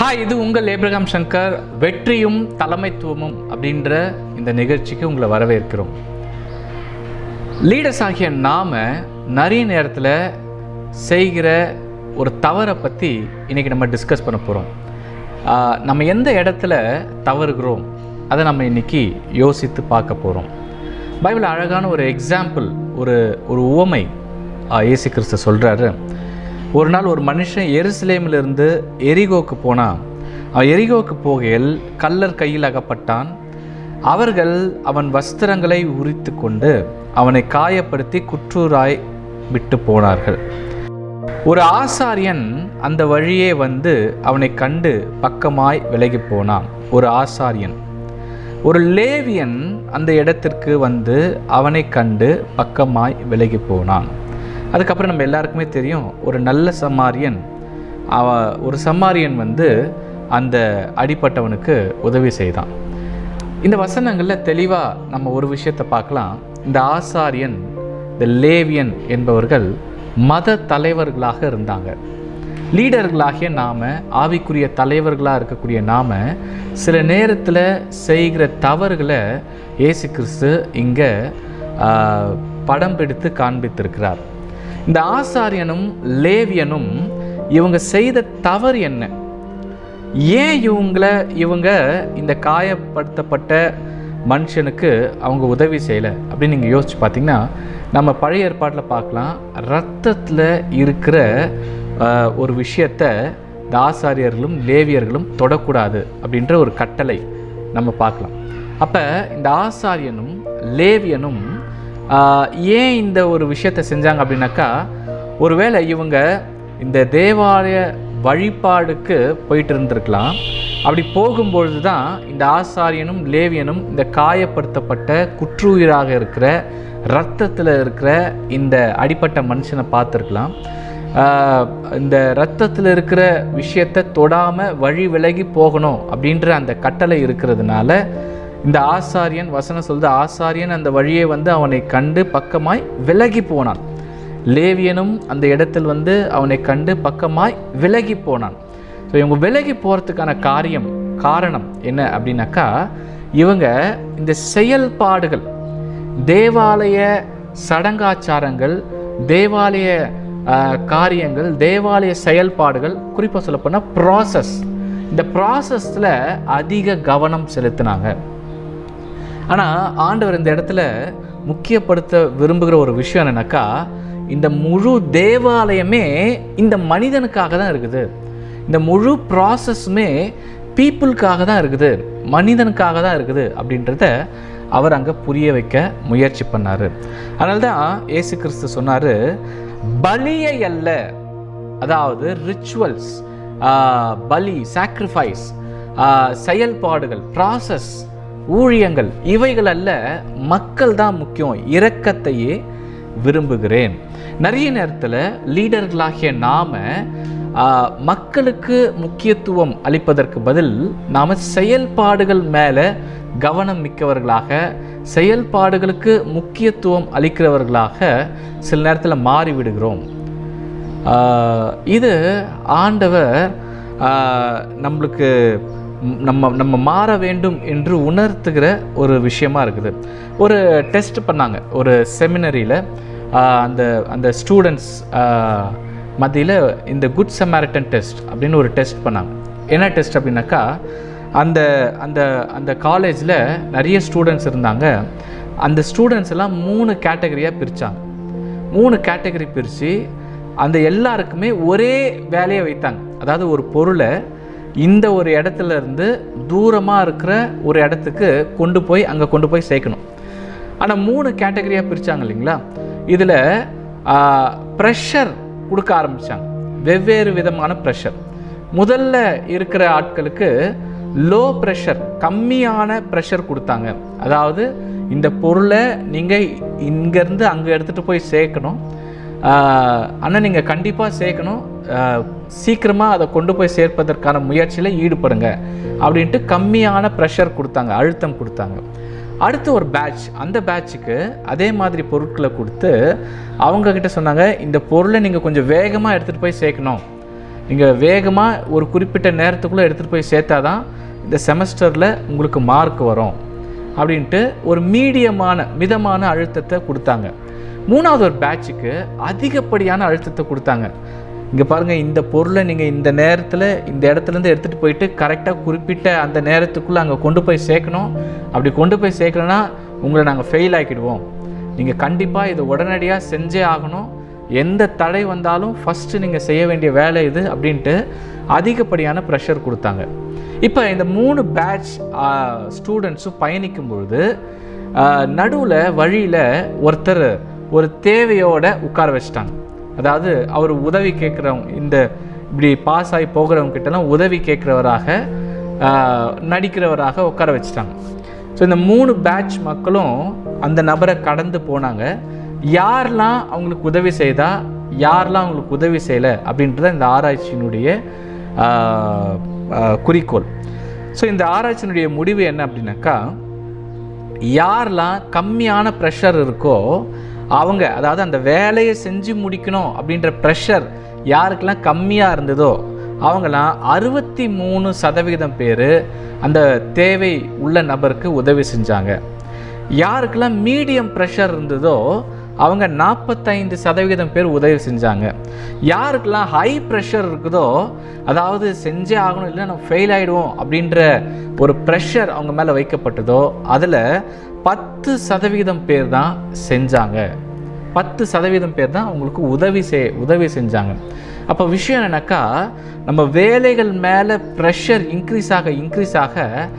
hi இது உங்கள் Abraham Shankar வெற்றியும் தலைமைத்துவமும் அப்படின்ற இந்த நிகழ்ச்சிக்கு உங்களை வரவேற்கிறோம் லீடர்ஸ் ஆகிய நாம நிறைய நேரத்தில் செய்கிற ஒரு தவறை பற்றி இன்றைக்கி நம்ம டிஸ்கஸ் பண்ண போகிறோம் நம்ம எந்த இடத்துல தவறுகிறோம் அதை நம்ம இன்னைக்கு யோசித்து பார்க்க போகிறோம் பைபிள் அழகான ஒரு எக்ஸாம்பிள் ஒரு ஒரு உவமை ஆஹ், இயேசு கிறிஸ்து சொல்கிறாரு ஒரு நாள் ஒரு மனுஷன் எருசலேமிலிருந்து எரிகோக்கு போனான் அவன் எரிகோக்கு போகையில் கல்லர் கையில் அகப்பட்டான் அவர்கள் அவன் வஸ்திரங்களை உரித்து கொண்டு அவனை காயப்படுத்தி குற்றூராய் விட்டு போனார்கள் ஒரு ஆசாரியன் அந்த வழியே வந்து அவனை கண்டு பக்கமாய் விலகி போனான் ஒரு ஆசாரியன் ஒரு லேவியன் அந்த இடத்திற்கு வந்து அவனை கண்டு பக்கமாய் விலகி போனான் அதுக்கப்புறம் நம்ம எல்லாருக்குமே தெரியும் ஒரு நல்ல சமாரியன் அவ ஒரு சமாரியன் வந்து அந்த அடிப்பட்டவனுக்கு உதவி செய்தான் இந்த வசனங்களில் தெளிவாக நம்ம ஒரு விஷயத்தை பார்க்கலாம் இந்த ஆசாரியன் இந்த லேவியன் என்பவர்கள் மத தலைவர்களாக இருந்தாங்க லீடர்களாகிய நாம் ஆவிக்குரிய தலைவர்களாக இருக்கக்கூடிய நாம் சில நேரத்தில் செய்கிற தவறுகளை இயேசு கிறிஸ்து இங்கே படம் பிடித்து காண்பித்திருக்கிறார் இந்த ஆசாரியனும் லேவியனும் இவங்க செய்த தவறு என்ன ஏன் இவங்கள இவங்க இந்த காயப்படுத்தப்பட்ட மனுஷனுக்கு அவங்க உதவி செய்யலை அப்படின்னு நீங்கள் யோசிச்சு பார்த்தீங்கன்னா நம்ம பழைய ஏற்பாட்டில் பார்க்கலாம் ரத்தத்தில் இருக்கிற ஆஹ், ஒரு விஷயத்த இந்த ஆசாரியர்களும் லேவியர்களும் தொடக்கூடாது அப்படின்ற ஒரு கட்டளை நம்ம பார்க்கலாம் அப்போ இந்த ஆசாரியனும் லேவியனும் ஆஹ், ஏன் இந்த ஒரு விஷயத்தை செஞ்சாங்க அப்படின்னாக்கா ஒருவேளை இவங்க இந்த தேவாலய வழிபாடுக்கு போயிட்டு இருந்திருக்கலாம் அப்படி போகும்பொழுது தான் இந்த ஆசாரியனும் லேவியனும் இந்த காயப்படுத்தப்பட்ட குற்றுயிராக இருக்கிற ரத்தத்தில் இருக்கிற இந்த அடிப்பட்ட மனுஷனை பார்த்துருக்கலாம் ஆஹ் இந்த ரத்தத்தில் இருக்கிற விஷயத்தை தொடாமல் வழி விலகி போகணும் அப்படின்ற அந்த கட்டளை இருக்கிறதுனால இந்த ஆசாரியன் வசனம் சொல்லுது ஆசாரியன் அந்த வழியை வந்து அவனை கண்டு பக்கமாய் விலகி போனான் லேவியனும் அந்த இடத்தில் வந்து அவனை கண்டு பக்கமாய் விலகி போனான் ஸோ இவங்க விலகி போகிறதுக்கான காரியம் காரணம் என்ன அப்படின்னாக்கா இவங்க இந்த செயல்பாடுகள் தேவாலய சடங்காச்சாரங்கள் தேவாலய ஆஹ், காரியங்கள் தேவாலய செயல்பாடுகள் குறிப்பாக சொல்லப்போனால் ப்ராசஸ் இந்த ப்ராசஸில் அதிக கவனம் செலுத்தினாங்க ஆனால் ஆண்டவர் இந்த இடத்துல முக்கியப்படுத்த விரும்புகிற ஒரு விஷயம் என்னன்னாக்கா இந்த முழு தேவாலயமே இந்த மனிதனுக்காக தான் இருக்குது இந்த முழு ப்ராசஸுமே பீப்புளுக்காக தான் இருக்குது மனிதனுக்காக தான் இருக்குது அப்படின்றத அவர் அங்கே புரிய வைக்க முயற்சி பண்ணார் அதனால தான் ஏசு கிறிஸ்து சொன்னார் பலியை அல்ல அதாவது ரிச்சுவல்ஸ் பலி சாக்ரிஃபைஸ் செயல்பாடுகள் ப்ராசஸ் ஊழியங்கள் இவைகள் அல்ல மக்கள் தான் முக்கியம் இரக்கத்தையே விரும்புகிறேன் நிறைய நேரத்தில் லீடர்களாகிய நாம ஆஹ், மக்களுக்கு முக்கியத்துவம் அளிப்பதற்கு பதில் நாம் செயல்பாடுகள் மேலே கவனம் மிக்கவர்களாக செயல்பாடுகளுக்கு முக்கியத்துவம் அளிக்கிறவர்களாக சில நேரத்தில் மாறிவிடுகிறோம் ஆஹ் இது ஆண்டவர் ஆஹ் நம்மளுக்கு ம், நம்ம நம்ம மாற வேண்டும் என்று உணர்த்துகிற ஒரு விஷயமா இருக்குது ஒரு டெஸ்ட் பண்ணாங்க ஒரு செமினரியில் அந்த அந்த ஸ்டூடெண்ட்ஸ் மத்தியில் இந்த குட் சமாரிட்டன் டெஸ்ட் அப்படின்னு ஒரு டெஸ்ட் பண்ணாங்க என்ன டெஸ்ட் அப்படின்னாக்கா அந்த அந்த அந்த காலேஜில் நிறைய ஸ்டூடெண்ட்ஸ் இருந்தாங்க அந்த ஸ்டூடெண்ட்ஸ் எல்லாம் மூணு கேட்டகரியாக பிரித்தாங்க மூணு கேட்டகரி பிரித்து அந்த எல்லாருக்குமே ஒரே வேலையை வைத்தாங்க அதாவது ஒரு பொருளை இந்த ஒரு இடத்துல இருந்து தூரமாக இருக்கிற ஒரு இடத்துக்கு கொண்டு போய் அங்கே கொண்டு போய் சேர்க்கணும் ஆனால் மூணு கேட்டகரியாக பிரித்தாங்க இல்லைங்களா இதில் ப்ரெஷர் கொடுக்க ஆரம்பித்தாங்க வெவ்வேறு விதமான ப்ரெஷர் முதல்ல இருக்கிற ஆட்களுக்கு லோ ப்ரெஷர் கம்மியான ப்ரெஷர் கொடுத்தாங்க அதாவது இந்த பொருளை நீங்கள் இங்கேருந்து அங்கே எடுத்துகிட்டு போய் சேர்க்கணும் ஆனால் நீங்கள் கண்டிப்பாக சேர்க்கணும் சீக்கிரமாக அதை கொண்டு போய் சேர்ப்பதற்கான முயற்சியில் ஈடுபடுங்க அப்படின்ட்டு கம்மியான ப்ரெஷர் கொடுத்தாங்க அழுத்தம் கொடுத்தாங்க அடுத்து ஒரு பேட்ச் அந்த பேட்சுக்கு அதே மாதிரி பொருட்களை கொடுத்து அவங்க கிட்ட சொன்னாங்க இந்த பொருளை நீங்கள் கொஞ்சம் வேகமாக எடுத்துகிட்டு போய் சேர்க்கணும் நீங்கள் வேகமாக ஒரு குறிப்பிட்ட நேரத்துக்குள்ளே எடுத்துகிட்டு போய் சேர்த்தா தான் இந்த செமஸ்டரில் உங்களுக்கு மார்க் வரும் அப்படின்ட்டு ஒரு மீடியமான மிதமான அழுத்தத்தை கொடுத்தாங்க மூணாவது ஒரு பேட்சுக்கு அதிகப்படியான அழுத்தத்தை கொடுத்தாங்க இங்கே பாருங்கள் இந்த பொருளை நீங்கள் இந்த நேரத்தில் இந்த இடத்துலேருந்து எடுத்துகிட்டு போயிட்டு கரெக்டாக குறிப்பிட்ட அந்த நேரத்துக்குள்ளே அங்கே கொண்டு போய் சேர்க்கணும் அப்படி கொண்டு போய் சேர்க்கலன்னா உங்களை நாங்கள் ஃபெயில் ஆக்கிடுவோம் நீங்கள் கண்டிப்பாக இதை உடனடியாக செஞ்சே ஆகணும் எந்த தடை வந்தாலும் ஃபஸ்ட்டு நீங்கள் செய்ய வேண்டிய வேலை இது அப்படின்ட்டு அதிகப்படியான ப்ரெஷர் கொடுத்தாங்க இப்போ இந்த மூணு பேட்ச் ஸ்டூடெண்ட்ஸும் பயணிக்கும் பொழுது நடுவில் வழியில் ஒருத்தர் ஒரு தேவையோட உட்கார வச்சிட்டாங்க அதாவது அவர் உதவி கேட்குறவங்க இந்த இப்படி பாஸ் ஆகி போகிறவங்க கிட்டலாம் உதவி கேட்குறவராக நடிக்கிறவராக உட்கார வச்சுட்டாங்க ஸோ இந்த மூணு பேட்ச் மக்களும் அந்த நபரை கடந்து போனாங்க யாரெல்லாம் அவங்களுக்கு உதவி செய்தா யாரெல்லாம் அவங்களுக்கு உதவி செய்யலை அப்படின்றத இந்த ஆராய்ச்சியினுடைய ஆஹ், ஆஹ், குறிக்கோள் ஸோ இந்த ஆராய்ச்சியினுடைய முடிவு என்ன அப்படின்னாக்கா யாரெல்லாம் கம்மியான ப்ரெஷர் இருக்கோ அவங்க அதாவது அந்த வேலையை செஞ்சு முடிக்கணும் அப்படின்ற ப்ரெஷர் யாருக்கெல்லாம் கம்மியாக இருந்ததோ அவங்களாம் அறுபத்தி மூணு சதவிகிதம் பேர் அந்த தேவை உள்ள நபருக்கு உதவி செஞ்சாங்க யாருக்கெல்லாம் மீடியம் ப்ரெஷர் இருந்ததோ அவங்க நாற்பத்தைந்து சதவிகிதம் பேர் உதவி செஞ்சாங்க யாருக்கெல்லாம் ஹை ப்ரெஷர் இருக்குதோ அதாவது செஞ்சே ஆகணும் இல்லை நம்ம ஃபெயில் ஆகிடுவோம் அப்படின்ற ஒரு ப்ரெஷர் அவங்க மேலே வைக்கப்பட்டதோ அதில் பத்து சதவிகிதம் பேர் தான் செஞ்சாங்க பத்து சதவீதம் பேர் தான் அவங்களுக்கு உதவி செய் உதவி செஞ்சாங்க அப்போ விஷயம் என்னன்னாக்கா நம்ம வேலைகள் மேலே ப்ரெஷர் இன்க்ரீஸ் ஆக இன்க்ரீஸ் ஆக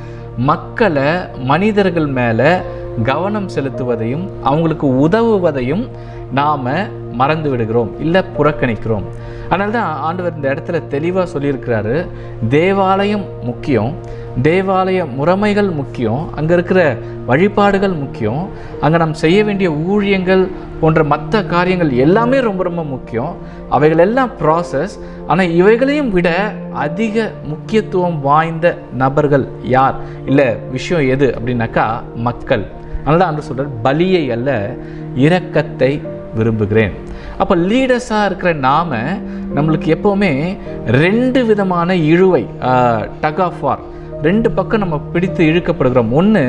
மக்களை மனிதர்கள் மேலே கவனம் செலுத்துவதையும் அவங்களுக்கு உதவுவதையும் நாம் மறந்து விடுகிறோம் இல்லை புறக்கணிக்கிறோம் அதனால தான் ஆண்டவர் இந்த இடத்துல தெளிவாக சொல்லியிருக்கிறாரு தேவாலயம் முக்கியம் தேவாலய முறைமைகள் முக்கியம் அங்கே இருக்கிற வழிபாடுகள் முக்கியம் அங்கே நாம் செய்ய வேண்டிய ஊழியங்கள் போன்ற மற்ற காரியங்கள் எல்லாமே ரொம்ப ரொம்ப முக்கியம் அவைகள் எல்லாம் ப்ராசஸ் ஆனால் இவைகளையும் விட அதிக முக்கியத்துவம் வாய்ந்த நபர்கள் யார் இல்லை விஷயம் எது அப்படின்னாக்கா மக்கள் அதனால தான் அன்று சொல்கிறார் பலியை அல்ல இரக்கத்தை விரும்புகிறேன் அப்போ லீடர்ஸாக இருக்கிற நாம நம்மளுக்கு எப்போவுமே ரெண்டு விதமான இழுவை டக் ஆஃப் வார் ரெண்டு பக்கம் நம்ம பிடித்து இழுக்கப்படுகிறோம் ஒன்று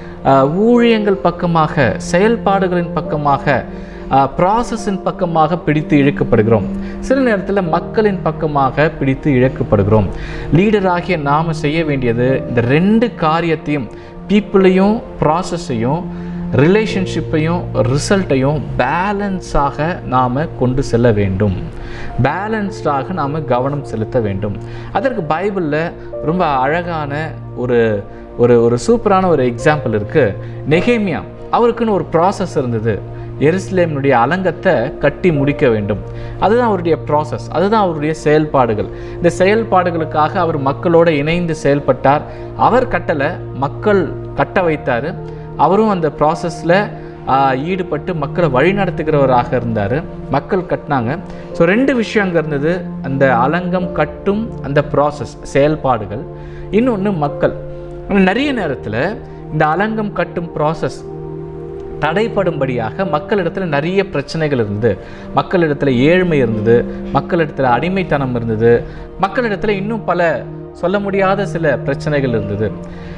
ஊழியங்கள் பக்கமாக செயல்பாடுகளின் பக்கமாக ப்ராசஸின் பக்கமாக பிடித்து இழுக்கப்படுகிறோம் சில நேரத்தில் மக்களின் பக்கமாக பிடித்து இழுக்கப்படுகிறோம் லீடராகிய நாம் செய்ய வேண்டியது இந்த ரெண்டு காரியத்தையும் பீப்புளையும் ப்ராசஸையும் ரிலேஷன்ஷிப்பையும் ரிசல்ட்டையும் பேலன்ஸாக நாம் கொண்டு செல்ல வேண்டும் பேலன்ஸ்டாக நாம் கவனம் செலுத்த வேண்டும் அதற்கு பைபிளில் ரொம்ப அழகான ஒரு ஒரு ஒரு சூப்பரான ஒரு எக்ஸாம்பிள் இருக்குது நெகேமியா அவருக்குன்னு ஒரு ப்ராசஸ் இருந்தது எருசலேமினுடைய அலங்கத்தை கட்டி முடிக்க வேண்டும் அதுதான் அவருடைய ப்ராசஸ் அதுதான் அவருடைய செயல்பாடுகள் இந்த செயல்பாடுகளுக்காக அவர் மக்களோடு இணைந்து செயல்பட்டார் அவர் கட்டலை மக்கள் கட்ட வைத்தார் அவரும் அந்த ப்ராசஸில் ஈடுபட்டு மக்களை வழிநடத்துகிறவராக இருந்தார் மக்கள் கட்டினாங்க ஸோ ரெண்டு விஷயம் அங்கே இருந்தது அந்த அலங்கம் கட்டும் அந்த ப்ராசஸ் செயல்பாடுகள் இன்னொன்று மக்கள் ஆனா, நிறைய நேரத்தில் இந்த அலங்கம் கட்டும் ப்ராசஸ் தடைப்படும்படியாக மக்களிடத்தில் நிறைய பிரச்சனைகள் இருந்தது மக்களிடத்தில் ஏழ்மை இருந்தது மக்களிடத்தில் அடிமைத்தனம் இருந்தது மக்களிடத்தில் இன்னும் பல சொல்ல முடியாத சில பிரச்சனைகள் இருந்தது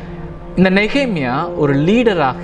இந்த நெகேமியா ஒரு லீடராக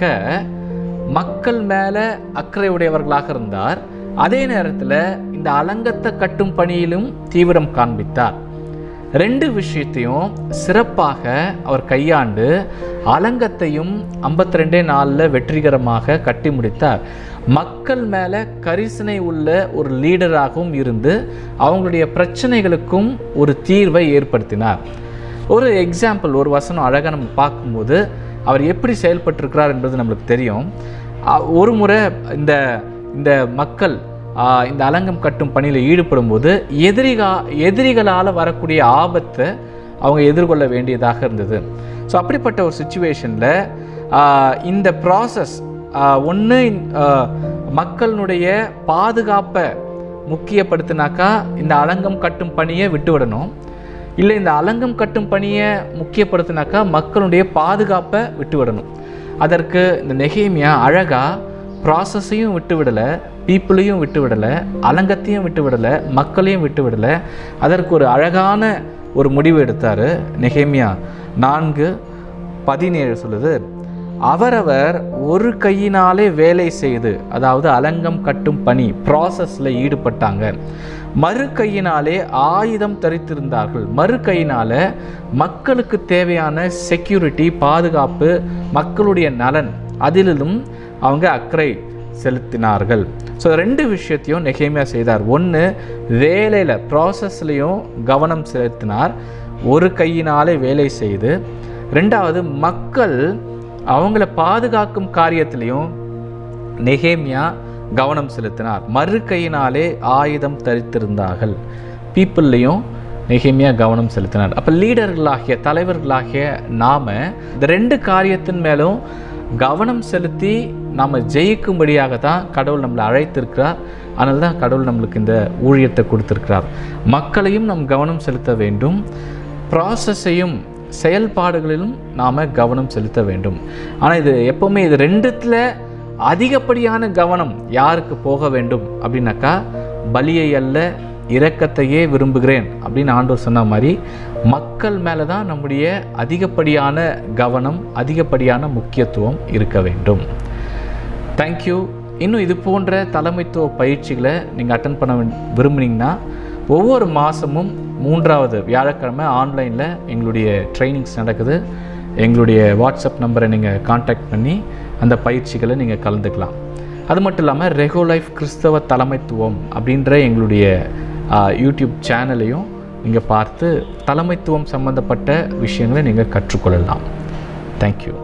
மக்கள் மேலே அக்கறை உடையவர்களாக இருந்தார் அதே நேரத்தில் இந்த அலங்கத்தை கட்டும் பணியிலும் தீவிரம் காண்பித்தார் ரெண்டு விஷயத்தையும் சிறப்பாக அவர் கையாண்டு அலங்கத்தையும் ஐம்பத்தி ரெண்டே நாளில் வெற்றிகரமாக கட்டி முடித்தார் மக்கள் மேலே கரிசனை உள்ள ஒரு லீடராகவும் இருந்து அவங்களுடைய பிரச்சனைகளுக்கும் ஒரு தீர்வை ஏற்படுத்தினார் ஒரு எக்ஸாம்பிள் ஒரு வசனம் அழகாக நம்ம பார்க்கும்போது அவர் எப்படி செயல்பட்டிருக்கிறார் என்பது நம்மளுக்கு தெரியும் அ- ஒரு முறை இந்த இந்த மக்கள் ஆ, இந்த அலங்கம் கட்டும் பணியில் ஈடுபடும் போது எதிரிகா எதிரிகளால் வரக்கூடிய ஆபத்தை அவங்க எதிர்கொள்ள வேண்டியதாக இருந்தது ஸோ அப்படிப்பட்ட ஒரு சுச்சுவேஷனில் இந்த ப்ராசஸ் ஒன்று மக்களினுடைய பாதுகாப்பை முக்கியப்படுத்தினாக்கா இந்த அலங்கம் கட்டும் பணியை விட்டுவிடணும் இல்லை இந்த அலங்கம் கட்டும் பணியை முக்கியப்படுத்தினாக்கா மக்களுடைய பாதுகாப்பை விட்டுவிடணும் அதற்கு இந்த நெகேமியா அழகா ப்ராசஸையும் விட்டு விடலை பீப்புளையும் விட்டு விடலை அலங்கத்தையும் விட்டு விடலை மக்களையும் விட்டு விடலை அதற்கு ஒரு அழகான ஒரு முடிவு எடுத்தார் நெகேமியா நான்கு பதினேழு சொல்லுது அவரவர் ஒரு கையினாலே வேலை செய்து அதாவது அலங்கம் கட்டும் பணி ப்ராசஸில் ஈடுபட்டாங்க மறு கையினாலே ஆயுதம் தரித்திருந்தார்கள் மறு கையினால மக்களுக்கு தேவையான செக்யூரிட்டி பாதுகாப்பு மக்களுடைய நலன் அதிலும் அவங்க அக்கறை செலுத்தினார்கள் ஸோ ரெண்டு விஷயத்தையும் நெகேமியா செய்தார் ஒன்று வேலையில் ப்ராசஸ்லேயும் கவனம் செலுத்தினார் ஒரு கையினாலே வேலை செய்து ரெண்டாவது மக்கள் அவங்கள பாதுகாக்கும் காரியத்திலையும் நெகேமியா கவனம் செலுத்தினார் மறு கையினாலே ஆயுதம் தரித்திருந்தார்கள் பீப்புள்லையும் நெகேமியா கவனம் செலுத்தினார் அப்போ லீடர்களாகிய தலைவர்களாகிய நாம் இந்த ரெண்டு காரியத்தின் மேலும் கவனம் செலுத்தி நாம் ஜெயிக்கும்படியாக தான் கடவுள் நம்மளை அழைத்திருக்கிறார் அதனால தான் கடவுள் நம்மளுக்கு இந்த ஊழியத்தை கொடுத்திருக்கிறார் மக்களையும் நம் கவனம் செலுத்த வேண்டும் ப்ராசஸையும் செயல்பாடுகளிலும் நாம் கவனம் செலுத்த வேண்டும் ஆனால் இது எப்போவுமே இது ரெண்டுத்தில் அதிகப்படியான கவனம் யாருக்கு போக வேண்டும் அப்படின்னாக்கா பலியை அல்ல இரக்கத்தையே விரும்புகிறேன் அப்படின்னு ஆண்டவர் சொன்ன மாதிரி மக்கள் மேலே தான் நம்முடைய அதிகப்படியான கவனம் அதிகப்படியான முக்கியத்துவம் இருக்க வேண்டும் தேங்க்யூ இன்னும் இது போன்ற தலைமைத்துவ பயிற்சிகளை நீங்கள் அட்டன் பண்ண வி- விரும்புனீங்கன்னா ஒவ்வொரு மாதமும் மூன்றாவது வியாழக்கிழமை ஆன்லைனில் எங்களுடைய ட்ரைனிங்ஸ் நடக்குது எங்களுடைய வாட்ஸ்அப் நம்பரை நீங்கள் காண்டாக்ட் பண்ணி அந்த பயிற்சிகளை நீங்கள் கலந்துக்கலாம் அது மட்டும் இல்லாமல் ரெகோ லைஃப் கிறிஸ்தவ தலைமைத்துவம் அப்படின்ற எங்களுடைய ஆ, யூடியூப் சேனலையும் நீங்கள் பார்த்து தலைமைத்துவம் சம்மந்தப்பட்ட விஷயங்களை நீங்கள் கற்றுக்கொள்ளலாம் தேங்க்யூ